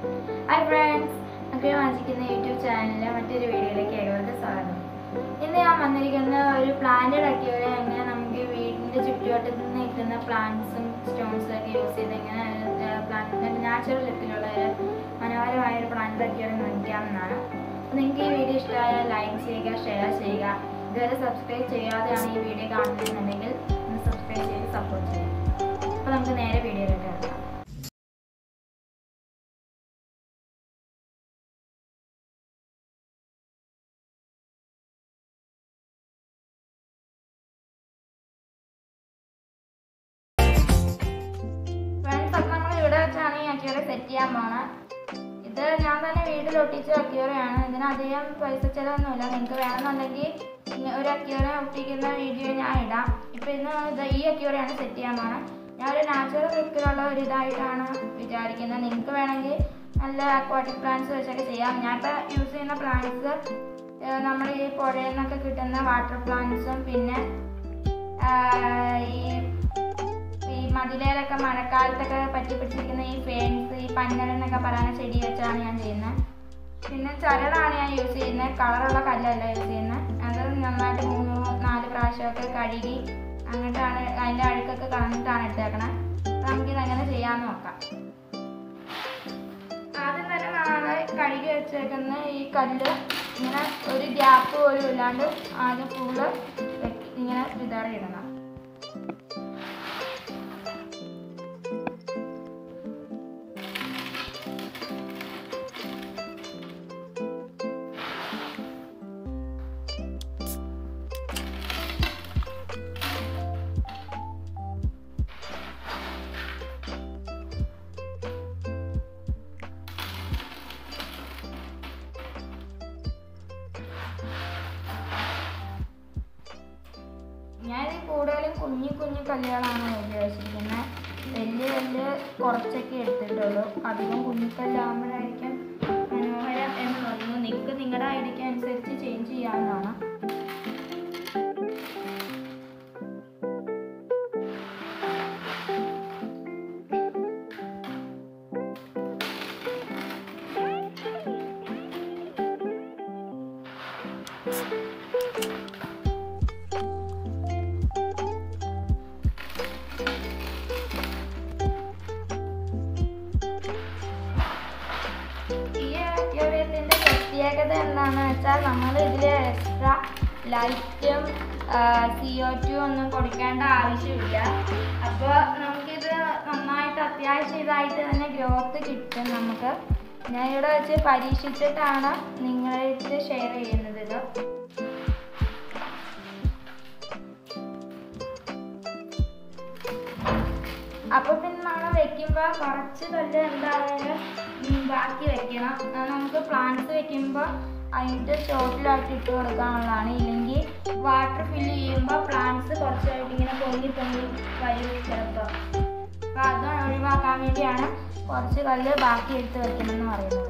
hi friends നമുക്ക് വാങ്ങിക്കുന്ന YouTube ചാനലിലെ മറ്റൊരു വീഡിയോയിലേക്ക് ഏവർക്കും സ്വാഗതം ഇന്ന് ഞാൻ വന്നിരിക്കുന്ന ഒരു പ്ലാന്റഡ് അക്യൂറെ എങ്ങനെ നമുക്ക് വീടിൻ്റെ ചുറ്റുവട്ടത്തിൽ നിന്ന് കിട്ടുന്ന പ്ലാന്റ്സും സ്റ്റോൺസും ഒക്കെ യൂസ് ചെയ്ത് എങ്ങനെ പ്ലാന്റ് നാച്ചുറൽ ലുക്കിലുള്ള ഒരു മനോഹരമായ ഒരു പ്ലാന്റ് അക്യൂറെ നിർമ്മിക്കാമെന്നാണ് അപ്പോൾ നിങ്ങൾക്ക് ഈ വീഡിയോ ഇഷ്ടമായാൽ ലൈക്ക് ചെയ്യുക ഷെയർ ചെയ്യുക ഇതുവരെ സബ്സ്ക്രൈബ് ചെയ്യാതെയാണ് ഈ വീഡിയോ കാണുന്നതെന്നുണ്ടെങ്കിൽ ഒന്ന് സബ്സ്ക്രൈബ് ചെയ്ത് സപ്പോർട്ട് ചെയ്യുക അപ്പോൾ നമുക്ക് നേരെ വീഡിയോയിലേക്ക് കിടക്കാം ഫ്രണ്ട്സ് അപ്പം നമ്മൾ ഇവിടെ വെച്ചാണ് ഈ അക്യൂറെ സെറ്റ് ചെയ്യാൻ പോണത് ഇത് ഞാൻ തന്നെ വീട്ടിൽ ഒട്ടിച്ച അക്യൂറയാണ് ഇതിന് അധികം പൈസ ചിലവൊന്നുമില്ല നിങ്ങൾക്ക് വേണമെന്നുണ്ടെങ്കിൽ ഇങ്ങ- ഒരു അക്യൂറെ ഒട്ടിക്കുന്ന വീഡിയോ ഞാൻ ഇടാം ഇപ്പം ഇന്ന് ഇത് ഈ അക്യൂറയാണ് സെറ്റ് ചെയ്യാൻ പോണത് ഞാൻ ഒരു നാച്ചുറൽ ലുക്കിലുള്ള ഒരു ഇതായിട്ടാണ് വിചാരിക്കുന്നത് നിങ്ങൾക്ക് വേണമെങ്കിൽ നല്ല അക്വാട്ടിക് പ്ലാന്റ്സ് വെച്ചൊക്കെ ചെയ്യാം ഞാനിപ്പോൾ യൂസ് ചെയ്യുന്ന പ്ലാന്റ്സ് നമ്മൾ ഈ പുഴയിൽ നിന്നൊക്കെ കിട്ടുന്ന വാട്ടർ പ്ലാന്റ്സും പിന്നെ ആ, ഈ ഈ മതിലേലൊക്കെ മഴക്കാലത്തൊക്കെ പറ്റി പിടിച്ചിരിക്കുന്ന ഈ ഫേൻസ് ഈ പന്നൽ എന്നൊക്കെ പറയുന്ന ചെടി വെച്ചാണ് ഞാൻ ചെയ്യുന്നത് പിന്നെ ചരടാണ് ഞാൻ യൂസ് ചെയ്യുന്നത് കളറുള്ള കല്ലല്ല യൂസ് ചെയ്യുന്നത് അത് നന്നായിട്ട് മൂന്ന് നാല് പ്രാവശ്യമൊക്കെ കഴുകി അങ്ങോട്ടാണ് അതിൻ്റെ അഴുക്കൊക്കെ കളഞ്ഞിട്ടാണ് എടുത്തേക്കണത് അപ്പം നമുക്കിത് എങ്ങനെ ചെയ്യാമെന്ന് നോക്കാം ആദ്യം തന്നെ നമ്മൾ കഴുകി വെച്ചേക്കുന്ന ഈ കല്ല് ഇങ്ങനെ ഒരു ഗ്യാപ്പ് പോലും ഇല്ലാണ്ട് ആദ്യം ഫുള്ള് ഇങ്ങനെ വിതറി ഇടണം ഞാൻ ഈ കൂടുതലും കുഞ്ഞു കുഞ്ഞു കല്ലുകളാണ് ഉപയോഗിച്ചിരിക്കുന്നത് വലിയ കല്ല് കുറച്ചൊക്കെ എടുത്തിട്ടുള്ളൂ അധികം കുഞ്ഞിക്കല്ലാകുമ്പോഴായിരിക്കും മനോഹരം എന്ന് തോന്നുന്നു നിങ്ങൾക്ക് നിങ്ങളുടെ ഐഡിയക്ക് അനുസരിച്ച് ചേഞ്ച് ചെയ്യാവുന്നതാണ് ഈ അക്വേറിയത്തിൻ്റെ പ്രത്യേകത എന്താണെന്ന് വെച്ചാൽ നമ്മൾ ഇതിൽ എക്സ്ട്രാ ലൈറ്റും സി ഒ ടു ഒന്നും കൊടുക്കേണ്ട ആവശ്യമില്ല അപ്പോൾ നമുക്കിത് നന്നായിട്ട് അത്യാവശ്യം ഇതായിട്ട് തന്നെ ഗ്രോത്ത് കിട്ടും നമുക്ക് ഞാൻ ഇവിടെ വെച്ച് പരീക്ഷിച്ചിട്ടാണ് നിങ്ങളായിട്ട് ഷെയർ ചെയ്യുന്നത് ഇത് അപ്പൊ പിന്നെ നമ്മൾ വെക്കുമ്പോൾ കുറച്ച് കല്ല് എന്തായാലും ഉം, ബാക്കി വെക്കണം അത് നമുക്ക് പ്ലാന്റ്സ് വെക്കുമ്പോൾ അതിൻ്റെ ചോട്ടിലായിട്ട് ഇട്ട് കൊടുക്കാനുള്ളതാണ് ഇല്ലെങ്കിൽ വാട്ടർ ഫില്ല് ചെയ്യുമ്പോൾ പ്ലാന്റ്സ് കുറച്ചായിട്ട് ഇങ്ങനെ പൊങ്ങി പൊങ്ങി വരും ചിലപ്പോൾ അപ്പോൾ അത് ഒഴിവാക്കാൻ വേണ്ടിയാണ് കുറച്ച് കല്ല് ബാക്കി എടുത്ത് വെക്കണമെന്ന് പറയുന്നത്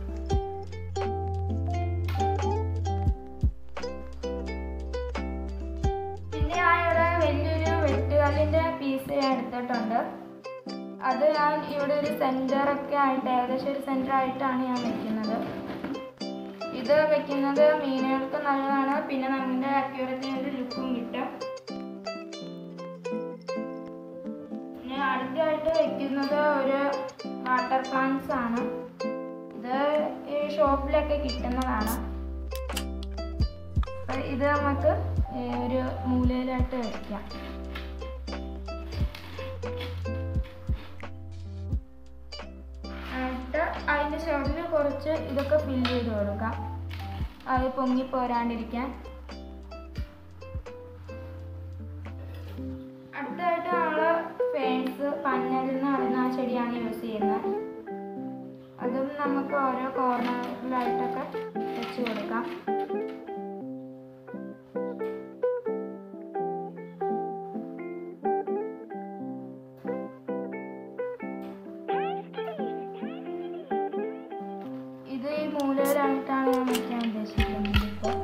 പിന്നെ ഞാൻ ഇവിടെ വലിയൊരു വെട്ടുകല്ലിൻ്റെ പീസ് ഞാൻ എടുത്തിട്ടുണ്ട് അത് ഞാൻ ഇവിടെ ഒരു സെൻറ്റർ ഒക്കെ ആയിട്ട് ഏകദേശം ഒരു സെൻറ്റർ ആയിട്ടാണ് ഞാൻ വെക്കുന്നത് ഇത് വെക്കുന്നത് മീനുകൾക്ക് നല്ലതാണ് പിന്നെ നമ്മുടെ അക്യൂറത്തിന് ഒരു ലുക്കും കിട്ടും പിന്നെ അടുത്തായിട്ട് വെക്കുന്നത് ഒരു വാട്ടർ പ്ലാന്റ്സ് ആണ് ഇത് ഈ ഷോപ്പിലൊക്കെ കിട്ടുന്നതാണ് അപ്പൊ ഇത് നമുക്ക് ഏ, ഒരു മൂലയിലായിട്ട് വെക്കാം എന്നിട്ട് അതിൻ്റെ ചുവട്ടിൽ കുറച്ച് ഇതൊക്കെ ഫില്ല് ചെയ്ത് കൊടുക്കാം അത് പൊങ്ങി പോരാണ്ടിരിക്കാൻ അടുത്തായിട്ട് നമ്മൾ ഫേൺസ് പന്നൽ എന്ന് പറയുന്ന ആ ചെടിയാണ് യൂസ് ചെയ്യുന്നത് അതും നമുക്ക് ഓരോ കോർണറിലായിട്ടൊക്കെ വെച്ച് കൊടുക്കാം ഇത് ഈ മൂലയിലായിട്ടാണ് ഞാൻ വയ്ക്കാൻ ഉദ്ദേശിക്കുന്നത് ഇപ്പോൾ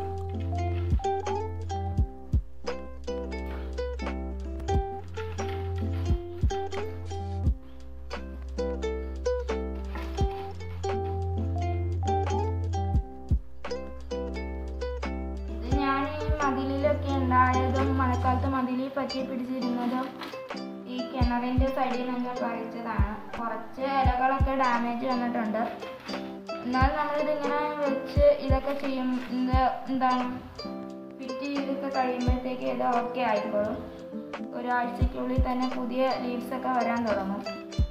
പറ്റി പിടിച്ചിരുന്നതും ഈ കിണറിൻ്റെ സൈഡിൽ നിന്ന് പറിച്ചതാണ് കുറച്ച് ഇലകളൊക്കെ ഡാമേജ് വന്നിട്ടുണ്ട് എന്നാൽ നമ്മളിതിങ്ങനെ വെച്ച് ഇതൊക്കെ ചെയ്യും ഇത് എന്താണ് ഫിറ്റ് ചെയ്തൊക്കെ കഴിയുമ്പോഴത്തേക്ക് ഇത് ഓക്കെ ആയിക്കോളും ഒരാഴ്ചയ്ക്കുള്ളിൽ തന്നെ പുതിയ ലീവ്സ് ഒക്കെ വരാൻ തുടങ്ങും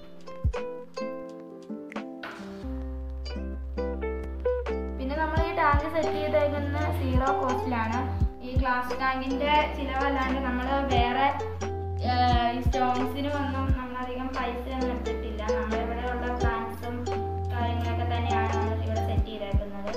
പിന്നെ നമ്മൾ ഈ ടാങ്ക് സെറ്റ് ചെയ്തേക്കുന്ന സീറോ കോസ്റ്റിലാണ് ഈ ഗ്ലാസ് ടാങ്കിന്റെ ചിലവല്ലാണ്ട് നമ്മൾ വേറെ ഏർ, ഈ സ്റ്റോൺസിനും ഒന്നും നമ്മളധികം പൈസ ഒന്നും എടുത്തിട്ടില്ല നമ്മളിവിടെ ഉള്ള പ്ലാന്റ്സും കാര്യങ്ങളൊക്കെ തന്നെയാണ് നമ്മൾ ഇവിടെ സെറ്റ് ചെയ്തേക്കുന്നത്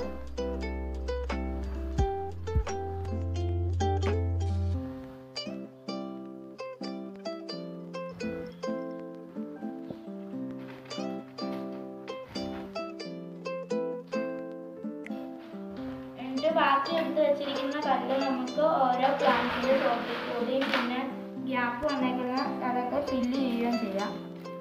എന്നിട്ട് ബാക്കി എടുത്ത് വെച്ചിരിക്കുന്ന കല്ല് നമുക്ക് ഓരോ പ്ലാന്റിന്റെ ചോട്ടിൽ കൂടിയും പിന്നെ ഗ്യാപ്പ് വന്നേക്കുന്ന അതൊക്കെ ഫില്ല് ചെയ്യുകയും ചെയ്യാം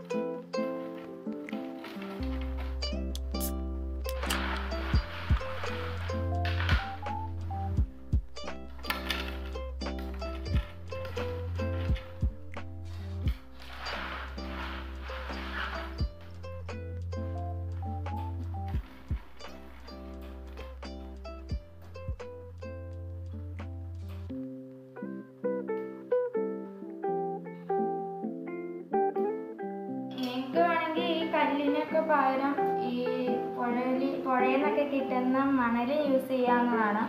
നിങ്ങൾക്ക് വേണമെങ്കിൽ ഈ കല്ലിനൊക്കെ പകരം ഈ പുഴയിൽ പുഴയിൽ നിന്നൊക്കെ കിട്ടുന്ന മണൽ യൂസ് ചെയ്യാവുന്നതാണ്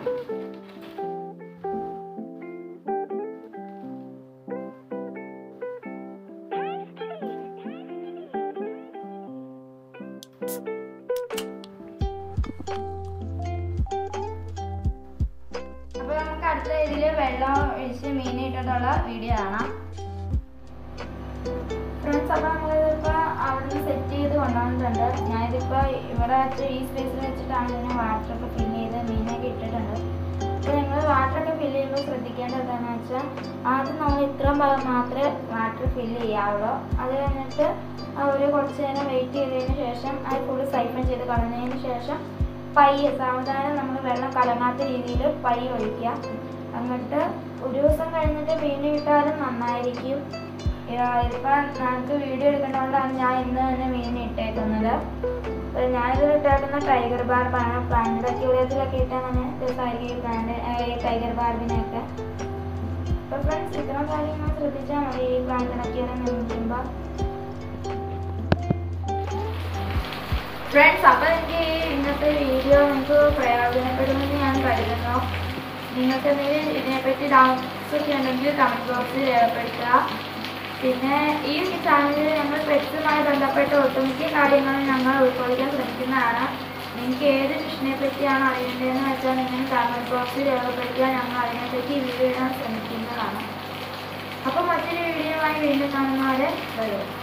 അപ്പോൾ നമുക്ക് അടുത്ത ഇതിൽ വെള്ളം ഒഴിച്ച് മീൻ ഇട്ടിട്ടുള്ള വീഡിയോ കാണാം ഫ്രണ്ട്സ് അപ്പോൾ നമ്മളിതിപ്പോൾ അവിടുന്ന് സെറ്റ് ചെയ്ത് കൊണ്ടുവന്നിട്ടുണ്ട് ഞാനിതിപ്പോൾ ഇവിടെ വെച്ച് ഈ സ്പേസിൽ വെച്ചിട്ടാണ് ഇതിന് വാട്ടറൊക്കെ ഫില്ല് ചെയ്ത് മീനൊക്കെ ഇട്ടിട്ടുണ്ട് അപ്പോൾ നിങ്ങൾ വാട്ടറൊക്കെ ഫില്ല് ചെയ്യുമ്പോൾ ശ്രദ്ധിക്കേണ്ടത് എന്താണെന്ന് വെച്ചാൽ ആദ്യം നമ്മൾ ഇത്രയും ഭാഗം മാത്രമേ വാട്ടർ ഫില്ല് ചെയ്യാവുള്ളൂ അത് കഴിഞ്ഞിട്ട് ആ ഒരു കുറച്ച് നേരം വെയിറ്റ് ചെയ്തതിന് ശേഷം അത് ഫുള്ള് സൈഫൺ ചെയ്ത് കളഞ്ഞതിന് ശേഷം പയ്യെ സാവധാനം നമ്മൾ വെള്ളം കലങ്ങാത്ത രീതിയിൽ പയ്യെ ഒഴിക്കുക എന്നിട്ട് ഒരു ദിവസം കഴിഞ്ഞിട്ട് മീൻ ഇട്ടാലും നന്നായിരിക്കും ഇപ്പം ഞങ്ങൾക്ക് വീഡിയോ എടുക്കുന്നതുകൊണ്ടാണ് ഞാൻ ഇന്ന് തന്നെ മീൻ ഇട്ടേക്കുന്നത് അപ്പോൾ ഞാനിതിൽ ഇട്ടേക്കുന്ന ടൈഗർ ബാർബാണ് പ്ലാന്റ് അക്യൂറിയത്തിലൊക്കെ ഇട്ടാൽ തന്നെ രസമായിരിക്കും ഈ പ്ലാന്റ് ഈ ടൈഗർ ബാർബിനെയൊക്കെ അപ്പോൾ ഫ്രണ്ട്സ് ഇത്തരം കാര്യങ്ങൾ ശ്രദ്ധിച്ചാൽ മതി ഈ പ്ലാന്റ് അക്യൂറിയം നിർമ്മിക്കുമ്പോൾ ഫ്രണ്ട്സ് അപ്പോൾ എനിക്ക് ഈ ഇന്നത്തെ വീഡിയോ നിങ്ങൾക്ക് പ്രയോജനപ്പെടുമെന്ന് ഞാൻ കരുതുന്നു നിങ്ങൾക്ക് എന്തെങ്കിലും ഇതിനെപ്പറ്റി ഡൗട്ട്സ് ഒക്കെ ഉണ്ടെങ്കിൽ കമൻറ്റ് ബോക്സിൽ രേഖപ്പെടുത്തുക പിന്നെ ഈ ചാനലിൽ ഞങ്ങൾ പെറ്റ്സുമായി ബന്ധപ്പെട്ട ഒട്ടുമിക്ക കാര്യങ്ങളും ഞങ്ങൾ ഉൾക്കൊള്ളിക്കാൻ ശ്രമിക്കുന്നതാണ് നിങ്ങൾക്ക് ഏത് ഫിഷിനെ പറ്റിയാണ് അറിയേണ്ടതെന്ന് വെച്ചാൽ നിങ്ങൾ കമൻറ്റ് ബോക്സിൽ രേഖപ്പെടുത്തുക ഞങ്ങൾ അതിനെപ്പറ്റി വീഡിയോ ഇടാൻ ശ്രമിക്കുന്നതാണ് അപ്പോൾ മറ്റൊരു വീഡിയോയുമായി വീണ്ടും കാണുന്നവരെ വരും